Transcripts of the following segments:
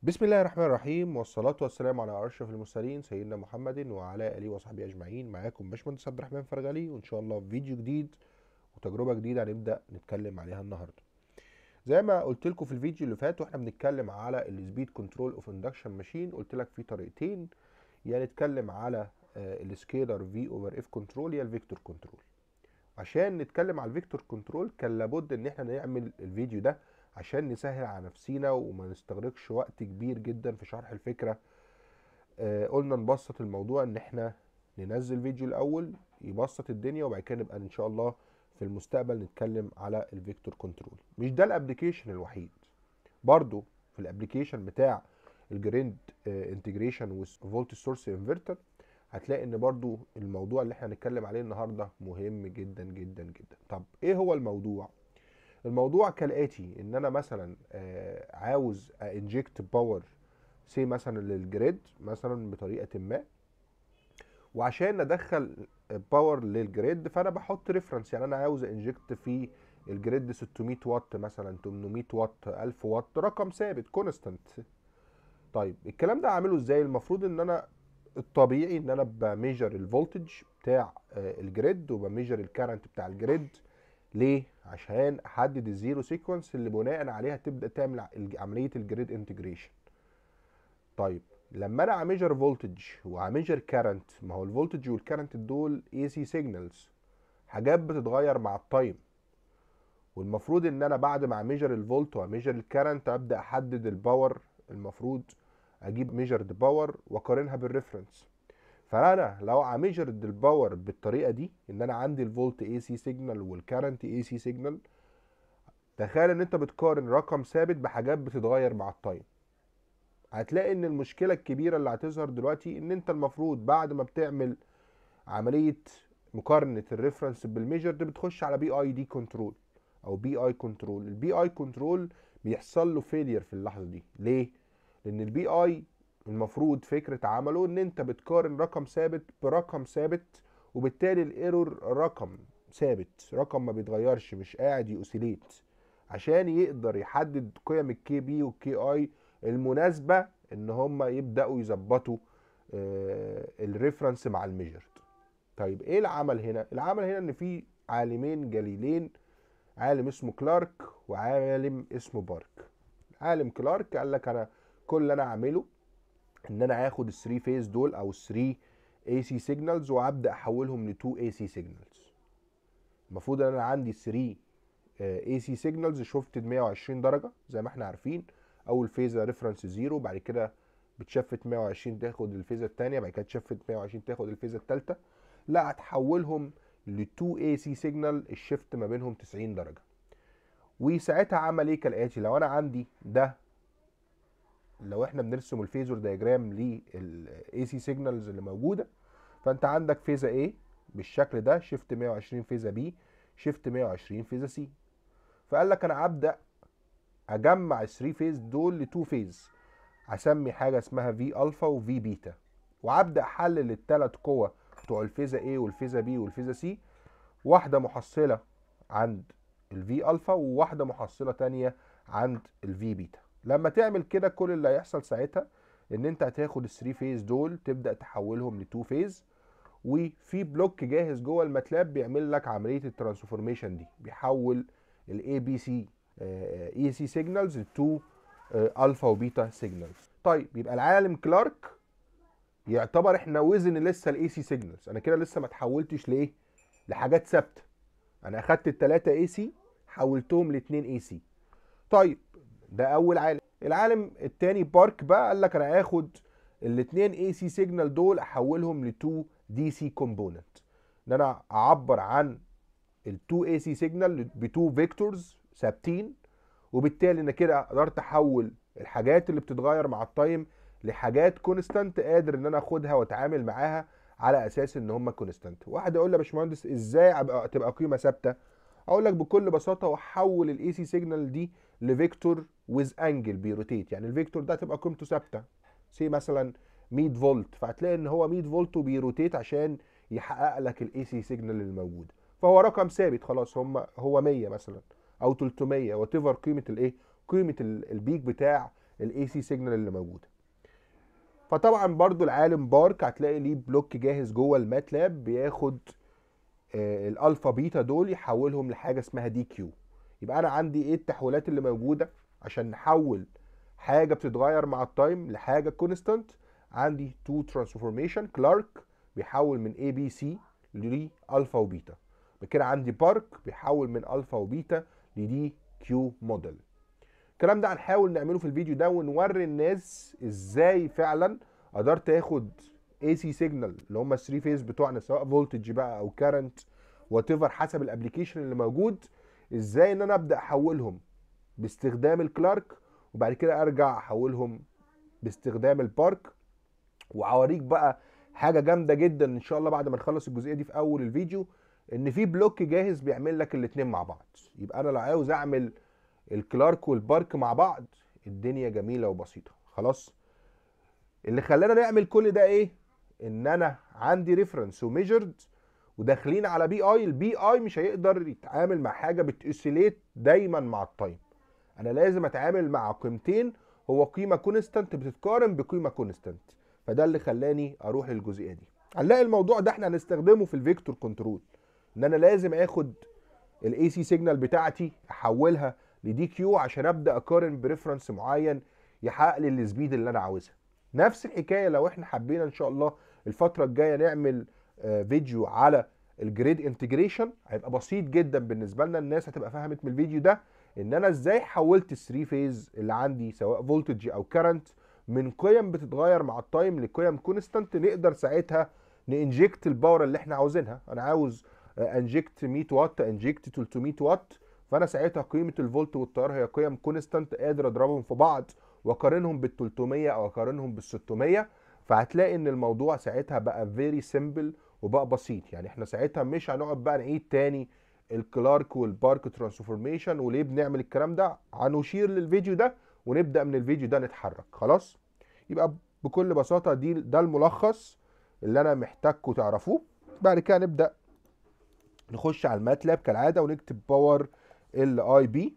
بسم الله الرحمن الرحيم والصلاة والسلام على أشرف المرسلين سيدنا محمد وعلى آله وصحبه أجمعين معاكم باشمهندس عبد الرحمن فرغلي وإن شاء الله في فيديو جديد وتجربة جديدة هنبدأ نتكلم عليها النهاردة زي ما قلت لكم في الفيديو اللي فات واحنا بنتكلم على السبيد كنترول اوف اندكشن ماشين قلت لك في طريقتين يا نتكلم على السكيلر في اوفر اف كنترول يا الفيكتور كنترول عشان نتكلم على الفيكتور كنترول كان لابد ان احنا نعمل الفيديو ده عشان نسهل على نفسينا وما نستغرقش وقت كبير جدا في شرح الفكرة آه قلنا نبسط الموضوع ان احنا ننزل فيديو الاول يبسط الدنيا وبعد كده نبقى ان شاء الله في المستقبل نتكلم على الفيكتور كنترول مش ده الابلكيشن الوحيد برضو في الابلكيشن بتاع الجريند انتجريشن وفولت سورس انفرتر هتلاقي ان برضو الموضوع اللي احنا هنتكلم عليه النهارده مهم جدا جدا جدا طب ايه هو الموضوع الموضوع كالاتي ان انا مثلا آه عاوز انجكت باور سي مثلا للجريد مثلا بطريقه ما وعشان ندخل باور للجريد فانا بحط ريفرنس يعني انا عاوز انجكت في الجريد 600 واط مثلا 800 واط 1000 واط رقم ثابت كونستانت طيب الكلام ده اعمله ازاي المفروض ان انا الطبيعي ان انا بميجر الفولتج بتاع الجريد وبميجر الكارنت بتاع الجريد ليه عشان احدد الزيرو سيكونس اللي بناء عليها تبدا تعمل عمليه الجريد انتجريشن طيب لما انا اميجر فولتج واميجر كارنت ما هو الفولتج والكارنت دول اي سي سيجنالز حاجات بتتغير مع التايم والمفروض ان انا بعد ما اميجر الفولت واميجر الكارنت ابدا احدد الباور المفروض اجيب ميجرد باور واقارنها بالريفرنس فانا لو اميجرد الباور بالطريقه دي ان انا عندي الفولت اي سي سيجنال والكارنت اي سي سيجنال تخيل ان انت بتقارن رقم ثابت بحاجات بتتغير مع التايم هتلاقي ان المشكله الكبيره اللي هتظهر دلوقتي ان انت المفروض بعد ما بتعمل عمليه مقارنه الريفرنس بالميجرد بتخش على بي اي دي كنترول او بي اي كنترول البي اي كنترول بيحصل له فيلير في اللحظه دي ليه لان البي اي المفروض فكره عمله ان انت بتقارن رقم ثابت برقم ثابت وبالتالي الايرور رقم ثابت رقم ما بيتغيرش مش قاعد يوسيليت عشان يقدر يحدد قيم الكي بي والكي اي المناسبه ان هم يبداوا يظبطوا آه الريفرنس مع الميجرد طيب ايه العمل هنا العمل هنا ان في عالمين جليلين عالم اسمه كلارك وعالم اسمه بارك عالم كلارك قال لك انا كل اللي انا اعمله ان انا هاخد ال 3 فيز دول او ال 3 اي سي سيجنالز وابدا احولهم ل 2 اي سي سيجنالز المفروض ان انا عندي 3 اي سي سيجنالز شفتت 120 درجه زي ما احنا عارفين اول فيزه ريفرنس زيرو بعد كده بتشفت 120 تاخد الفيزه الثانيه بعد كده تشفت 120 تاخد الفيزه الثالثه لا هتحولهم ل 2 اي سي سيجنال الشيفت ما بينهم 90 درجه وساعتها عمل ايه كالاتي لو انا عندي ده لو احنا بنرسم الفيزور دايجرام للاي سي سيجنالز اللي موجوده فانت عندك فيزا A بالشكل ده شيفت 120 فيزا B شيفت 120 فيزا C فقال لك انا هبدا اجمع ال 3 فيز دول ل 2 فيز هسمي حاجه اسمها في الفا وفي بيتا وابدا احلل الثلاث قوى بتوع الفيزا A والفيزا B والفيزا C واحده محصله عند الفي الفا وواحده محصله تانية عند الفي بيتا لما تعمل كده كل اللي هيحصل ساعتها ان انت هتاخد الثري فيز دول تبدا تحولهم لتو فيز وفي بلوك جاهز جوه الماتلاب بيعمل لك عمليه الترانسفورميشن دي بيحول الاي بي سي اي سي سيجنالز لتو الفا وبيتا سيجنالز طيب يبقى العالم كلارك يعتبر احنا وزن لسه الاي سي سيجنالز انا كده لسه ما تحولتش لايه لحاجات ثابته انا اخدت الثلاثه اي سي حولتهم لاثنين اي سي طيب ده اول عالم العالم التاني بارك بقى قال لك انا هاخد الاثنين اي سي سيجنال دول احولهم ل 2 دي سي كومبوننت ان انا اعبر عن ال 2 اي سي سيجنال ب 2 فيكتورز ثابتين وبالتالي انا كده قدرت احول الحاجات اللي بتتغير مع التايم لحاجات كونستانت قادر ان انا اخدها واتعامل معاها على اساس ان هم كونستانت واحد يقول لي يا باشمهندس ازاي ابقى تبقى قيمه ثابته اقول لك بكل بساطه واحول الاي سي سيجنال دي لفيكتور ويز انجل بيروتيت يعني الفيكتور ده تبقى قيمته ثابته سي مثلا 100 فولت فهتلاقي ان هو 100 فولت وبيروتيت عشان يحقق لك الاي سي سيجنال الموجود فهو رقم ثابت خلاص هم هو 100 مثلا او 300 وات ايفر قيمه الايه قيمه البيك بتاع الاي سي سيجنال اللي موجوده فطبعا برضو العالم بارك هتلاقي ليه بلوك جاهز جوه الماتلاب بياخد آه، الالفا بيتا دول يحولهم لحاجه اسمها دي كيو يبقى انا عندي ايه التحويلات اللي موجوده عشان نحول حاجه بتتغير مع التايم لحاجه كونستانت عندي تو ترانسفورميشن كلارك بيحول من اي بي سي لالفا وبيتا كده عندي بارك بيحول من الفا وبيتا لدي كيو موديل الكلام ده هنحاول نعمله في الفيديو ده ونوري الناس ازاي فعلا قدرت اخد اي سي سيجنال اللي هم 3 فيز بتوعنا سواء فولتج بقى او كارنت وات ايفر حسب الابلكيشن اللي موجود ازاي ان انا ابدا احولهم باستخدام الكلارك وبعد كده ارجع احولهم باستخدام البارك وهوريك بقى حاجه جامده جدا ان شاء الله بعد ما نخلص الجزئيه دي في اول الفيديو ان في بلوك جاهز بيعمل لك الاثنين مع بعض يبقى انا لو عاوز اعمل الكلارك والبارك مع بعض الدنيا جميله وبسيطه خلاص اللي خلانا نعمل كل ده ايه ان انا عندي ريفرنس وميجرد وداخلين على بي اي البي اي مش هيقدر يتعامل مع حاجه بتأسيليت دايما مع التايم انا لازم اتعامل مع قيمتين هو قيمه كونستانت بتتقارن بقيمه كونستانت فده اللي خلاني اروح للجزئيه دي هنلاقي الموضوع ده احنا هنستخدمه في الفيكتور كنترول ان انا لازم اخد الاي سي سيجنال بتاعتي احولها لدي كيو عشان ابدا اقارن بريفرنس معين يحقق لي السبيد اللي انا عاوزها نفس الحكايه لو احنا حبينا ان شاء الله الفتره الجايه نعمل آه، فيديو على الجريد انتجريشن هيبقى بسيط جدا بالنسبه لنا الناس هتبقى فهمت من الفيديو ده ان انا ازاي حولت الثري فيز اللي عندي سواء فولتج او كرنت من قيم بتتغير مع التايم لقيم كونستانت نقدر ساعتها ننجكت الباور اللي احنا عاوزينها انا عاوز انجكت 100 واط انجكت 300 واط فانا ساعتها قيمه الفولت والتيار هي قيم كونستانت قادر اضربهم في بعض واقارنهم بال 300 او اقارنهم بال 600 فهتلاقي ان الموضوع ساعتها بقى فيري سيمبل وبقى بسيط يعني احنا ساعتها مش هنقعد بقى نعيد تاني الكلارك والبارك ترانسفورميشن وليه بنعمل الكلام ده هنشير للفيديو ده ونبدا من الفيديو ده نتحرك خلاص يبقى بكل بساطه دي ده الملخص اللي انا محتاجكم تعرفوه بعد كده نبدا نخش على الماتلاب كالعاده ونكتب باور ال اي بي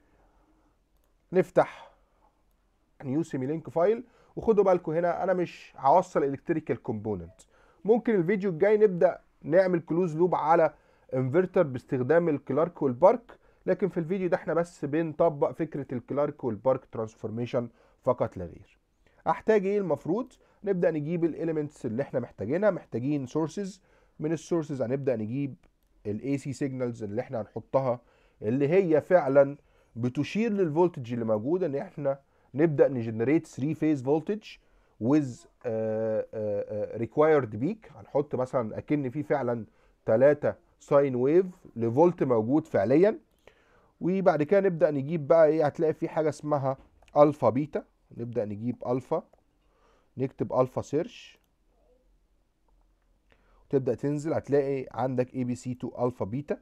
نفتح نيو سيمي لينك فايل وخدوا بالكم هنا انا مش هوصل الكتريكال كومبوننت ممكن الفيديو الجاي نبدا نعمل كلوز لوب على انفرتر باستخدام الكلارك والبارك لكن في الفيديو ده احنا بس بنطبق فكره الكلارك والبارك ترانسفورميشن فقط لا غير احتاج ايه المفروض نبدا نجيب الاليمنتس اللي احنا محتاجينها محتاجين سورسز من السورسز هنبدا نجيب الاي سي سيجنالز اللي احنا هنحطها اللي هي فعلا بتشير للفولتج اللي موجود ان احنا نبدا نجنريت 3 فيز فولتج with ريكوايرد بيك هنحط مثلا اكن في فعلا 3 ساين ويف لفولت موجود فعليا وبعد كده نبدا نجيب بقى ايه هتلاقي في حاجه اسمها الفا بيتا نبدا نجيب الفا نكتب الفا سيرش تبدا تنزل هتلاقي عندك اي بي سي 2 الفا بيتا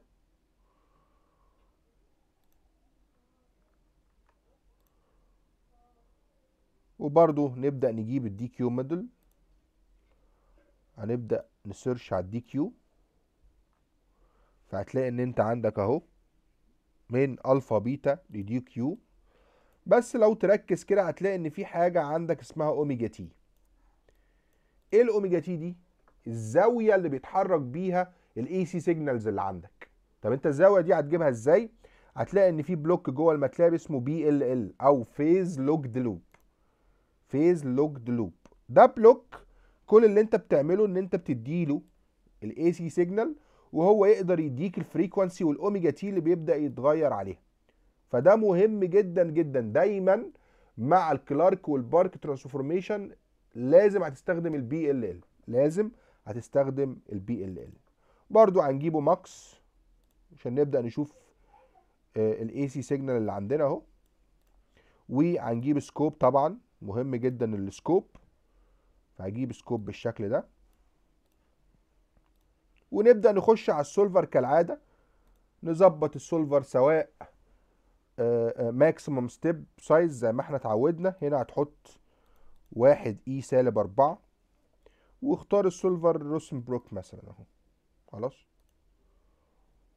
وبرضو نبدا نجيب الدي كيو ميدل هنبدا نسيرش على الدي كيو فهتلاقي ان انت عندك اهو من الفا بيتا لدي كيو بس لو تركز كده هتلاقي ان في حاجه عندك اسمها اوميجا تي ايه الاوميجا تي دي الزاويه اللي بيتحرك بيها الاي سي سيجنالز اللي عندك طب انت الزاويه دي هتجيبها ازاي هتلاقي ان في بلوك جوه الماتلاب اسمه بي ال ال او فيز لوكد لوب فيز لوكد لوب ده بلوك كل اللي انت بتعمله ان انت بتديله الاي سي سيجنال وهو يقدر يديك الفريكوانسي والاوميجا تي اللي بيبدا يتغير عليها فده مهم جدا جدا دايما مع الكلارك والبارك ترانسفورميشن لازم هتستخدم البي ال ال لازم هتستخدم البي ال ال برضو هنجيبه ماكس عشان نبدا نشوف الاي سي سيجنال اللي عندنا اهو وهنجيب سكوب طبعا مهم جدا السكوب فهجيب سكوب بالشكل ده ونبدا نخش على السولفر كالعاده نظبط السولفر سواء ماكسيموم ستيب سايز زي ما احنا اتعودنا هنا هتحط واحد اي سالب اربعة واختار السولفر روسنبروك مثلا اهو خلاص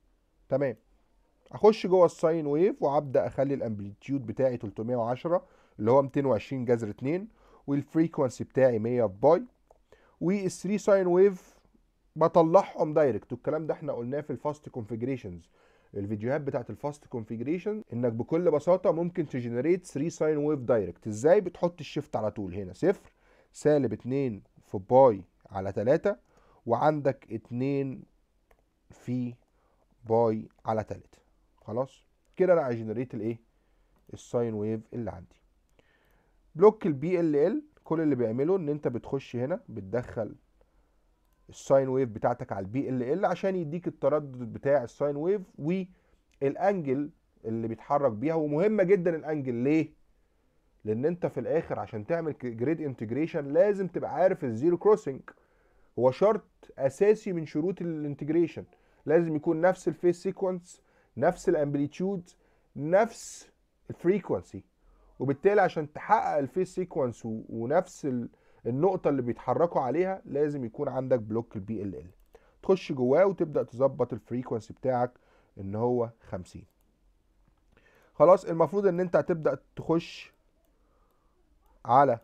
تمام اخش جوه الساين ويف وابدا اخلي الامبليتيود بتاعي 310 اللي هو 220 جذر 2 والفريكونسي بتاعي 100 في باي وال 3 ساين ويف بطلعهم دايركت والكلام ده احنا قلناه في الفاست كونفيجريشنز الفيديوهات بتاعت الفاست كونفيجريشن انك بكل بساطه ممكن تجنريت 3 ساين ويف دايركت ازاي بتحط الشيفت على طول هنا صفر سالب 2 في باي على 3 وعندك 2 في باي على 3 خلاص كده انا هجنريت الايه الساين ويف اللي عندي بلوك البي ال ال كل اللي بيعمله ان انت بتخش هنا بتدخل الساين ويف بتاعتك على البي ال ال عشان يديك التردد بتاع الساين ويف والانجل اللي بيتحرك بيها ومهمه جدا الانجل ليه لان انت في الاخر عشان تعمل جريد انتجريشن لازم تبقى عارف الزيرو كروسنج هو شرط اساسي من شروط الانتجريشن لازم يكون نفس الفيس سيكونس نفس الامبليتيود نفس الفريكونسي وبالتالي عشان تحقق الفيس سيكونس ونفس النقطه اللي بيتحركوا عليها لازم يكون عندك بلوك البي ال ال تخش جواه وتبدا تظبط الفريكونسي بتاعك ان هو 50 خلاص المفروض ان انت هتبدا تخش على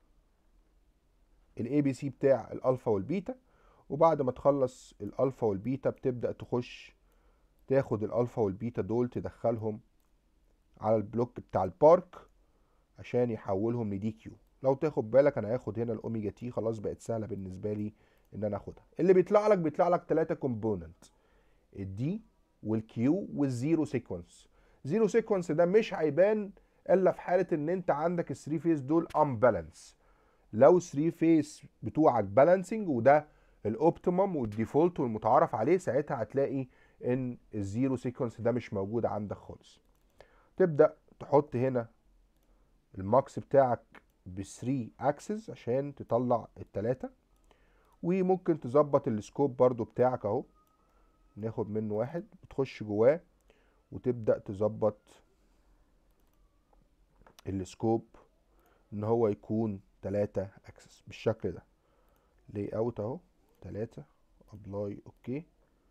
الاي بي سي بتاع الالفا والبيتا وبعد ما تخلص الالفا والبيتا بتبدا تخش تاخد الالفا والبيتا دول تدخلهم على البلوك بتاع البارك عشان يحولهم لدي كيو لو تاخد بالك انا هاخد هنا الاوميجا تي خلاص بقت سهله بالنسبه لي ان انا اخدها اللي بيطلع لك بيطلع لك ثلاثه كومبوننت الدي والكيو والزيرو سيكونس زيرو سيكونس ده مش هيبان الا في حاله ان انت عندك الثري فيز دول امبالانس لو 3 فيس بتوعك بالانسنج وده الاوبتيمم والديفولت والمتعارف عليه ساعتها هتلاقي ان الزيرو سيكونس ده مش موجود عندك خالص تبدا تحط هنا الماكس بتاعك ب 3 اكسس عشان تطلع التلاتة وممكن تظبط السكوب برضو بتاعك اهو ناخد منه واحد بتخش جواه وتبدا تظبط السكوب ان هو يكون 3 اكسس بالشكل ده لي اوت اهو 3 ابلاي اوكي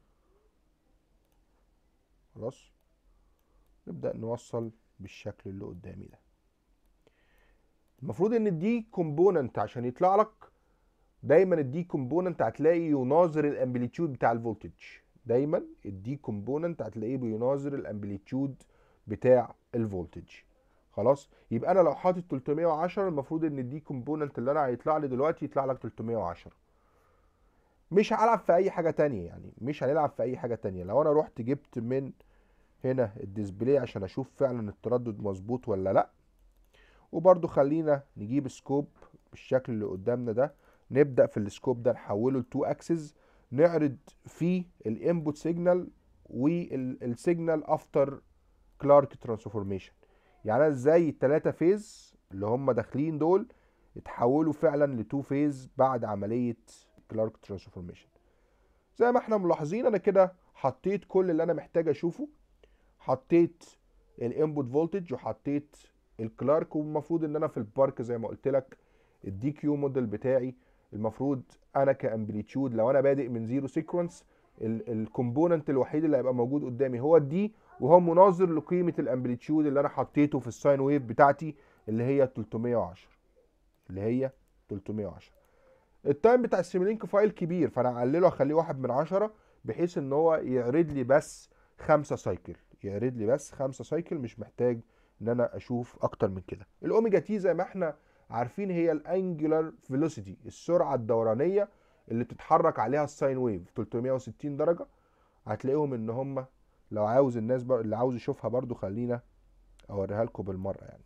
خلاص نبدا نوصل بالشكل اللي قدامي ده المفروض ان الدي كومبوننت عشان يطلع لك دايما الدي كومبوننت هتلاقي يناظر الامبليتيود بتاع الفولتج دايما الدي كومبوننت هتلاقيه بيناظر الامبليتيود بتاع الفولتج خلاص يبقى انا لو حاطط 310 المفروض ان الدي كومبوننت اللي انا هيطلع لي دلوقتي يطلع لك 310 مش هلعب في اي حاجه تانية يعني مش هنلعب في اي حاجه تانية لو انا رحت جبت من هنا الديسبلاي عشان اشوف فعلا التردد مظبوط ولا لا وبرده خلينا نجيب سكوب بالشكل اللي قدامنا ده نبدا في السكوب ده نحوله لتو اكسس نعرض فيه الانبوت سيجنال والسيجنال افتر كلارك ترانسفورميشن يعني انا ازاي التلاتة فيز اللي هم داخلين دول اتحولوا فعلا لتو فيز بعد عمليه كلارك ترانسفورميشن زي ما احنا ملاحظين انا كده حطيت كل اللي انا محتاج اشوفه حطيت الانبوت فولتج وحطيت الكلارك والمفروض ان انا في البارك زي ما قلت لك الدي كيو موديل بتاعي المفروض انا كامبليتيود لو انا بادئ من زيرو سيكونس الكومبوننت الوحيد اللي هيبقى موجود قدامي هو الدي وهو مناظر لقيمه الامبليتيود اللي انا حطيته في الساين ويف بتاعتي اللي هي 310 اللي هي 310 التايم بتاع السيميلينك فايل كبير فانا هقلله اخليه واحد من عشرة بحيث ان هو يعرض لي بس خمسة سايكل يعرض لي بس خمسة سايكل مش محتاج ان انا اشوف اكتر من كده الاوميجا تي زي ما احنا عارفين هي الانجلر فيلوسيتي السرعه الدورانيه اللي بتتحرك عليها الساين ويف 360 درجه هتلاقيهم ان هم لو عاوز الناس بر... اللي عاوز يشوفها برضو خلينا اوريها لكم بالمره يعني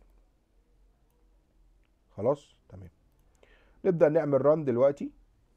خلاص تمام نبدا نعمل ران دلوقتي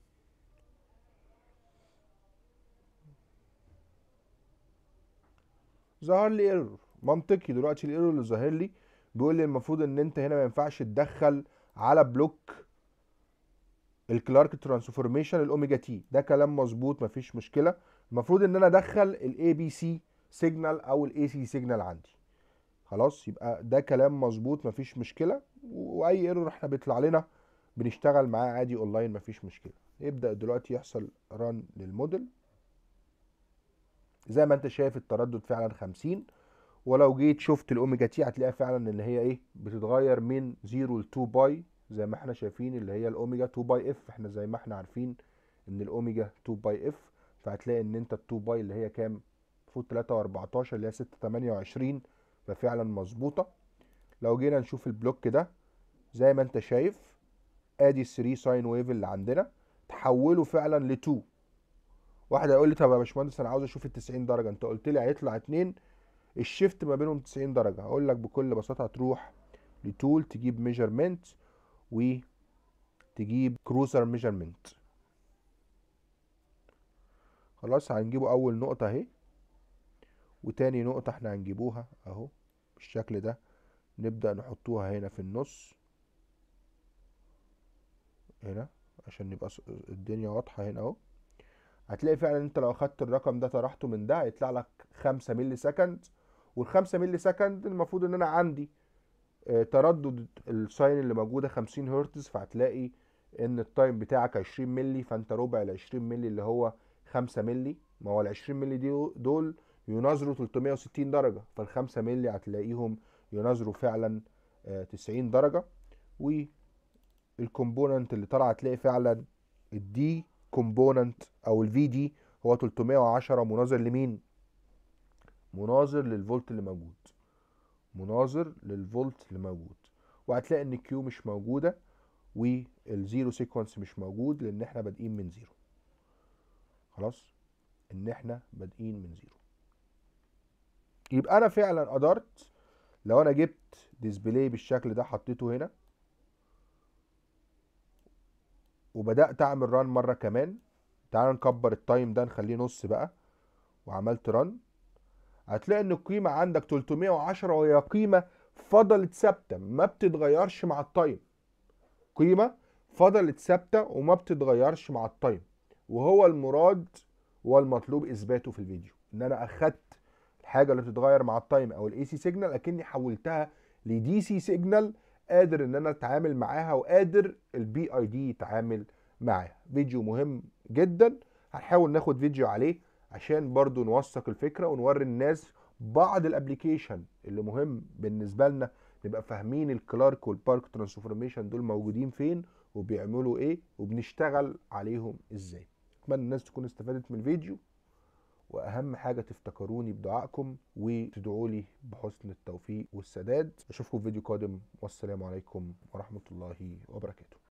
ظهر لي ايرور منطقي دلوقتي الايرور اللي ظاهر لي بيقول لي المفروض ان انت هنا ما ينفعش تدخل على بلوك الكلارك ترانسفورميشن الاوميجا تي ده كلام مظبوط مفيش مشكله المفروض ان انا ادخل الاي بي سي سيجنال او الاي سي سيجنال عندي خلاص يبقى ده كلام مظبوط مفيش مشكله واي ايرور احنا بيطلع لنا بنشتغل معاه عادي اونلاين مفيش مشكله يبدا دلوقتي يحصل ران للموديل زي ما انت شايف التردد فعلا 50 ولو جيت شفت الاوميجا تي هتلاقيها فعلا اللي هي ايه بتتغير من 0 ل 2 باي زي ما احنا شايفين اللي هي الاوميجا 2 باي اف احنا زي ما احنا عارفين ان الاوميجا 2 باي اف فهتلاقي ان انت ال 2 باي اللي هي كام المفروض 3 و14 اللي هي 6 28 ففعلا مظبوطه لو جينا نشوف البلوك ده زي ما انت شايف ادي 3 ساين ويف اللي عندنا تحولوا فعلا ل 2 واحد هيقول لي طب يا باشمهندس انا عاوز اشوف ال 90 درجه انت قلت لي هيطلع 2 الشيفت ما بينهم 90 درجه هقول لك بكل بساطه هتروح لتول تجيب ميجرمنت وتجيب كروزر ميجرمنت خلاص هنجيبه اول نقطه اهي وتاني نقطه احنا هنجيبوها اهو بالشكل ده نبدا نحطوها هنا في النص هنا عشان يبقى الدنيا واضحه هنا اهو هتلاقي فعلا انت لو اخدت الرقم ده طرحته من ده هيطلع لك 5 مللي سكند وال5 مللي سكند المفروض ان انا عندي تردد الساين اللي موجوده 50 هرتز فهتلاقي ان التايم بتاعك 20 مللي فانت ربع ال 20 مللي اللي هو 5 مللي ما هو ال 20 مللي دي دول يناظروا 360 درجه فال 5 مللي هتلاقيهم يناظروا فعلا 90 درجه والكومبوننت اللي طالع هتلاقي فعلا الدي كومبوننت او الفي دي هو 310 مناظر لمين مناظر للفولت اللي موجود مناظر للفولت اللي موجود وهتلاقي ان كيو مش موجوده والزيرو سيكونس مش موجود لان احنا بادئين من زيرو خلاص ان احنا بادئين من زيرو يبقى انا فعلا قدرت لو انا جبت ديسبلاي بالشكل ده حطيته هنا وبدات اعمل ران مره كمان تعال نكبر التايم ده نخليه نص بقى وعملت ران هتلاقي ان القيمه عندك 310 وهي قيمه فضلت ثابته ما بتتغيرش مع التايم قيمه فضلت ثابته وما بتتغيرش مع التايم وهو المراد والمطلوب اثباته في الفيديو ان انا اخدت الحاجه اللي بتتغير مع التايم او الاي سي سيجنال اكني حولتها لدي سي سيجنال قادر ان انا اتعامل معاها وقادر البي اي دي يتعامل معاها فيديو مهم جدا هنحاول ناخد فيديو عليه عشان برضو نوثق الفكره ونوري الناس بعض الابليكيشن اللي مهم بالنسبه لنا نبقى فاهمين الكلارك والبارك ترانسفورميشن دول موجودين فين وبيعملوا ايه وبنشتغل عليهم ازاي اتمنى الناس تكون استفادت من الفيديو واهم حاجه تفتكروني بدعائكم وتدعوا لي بحسن التوفيق والسداد اشوفكم في فيديو قادم والسلام عليكم ورحمه الله وبركاته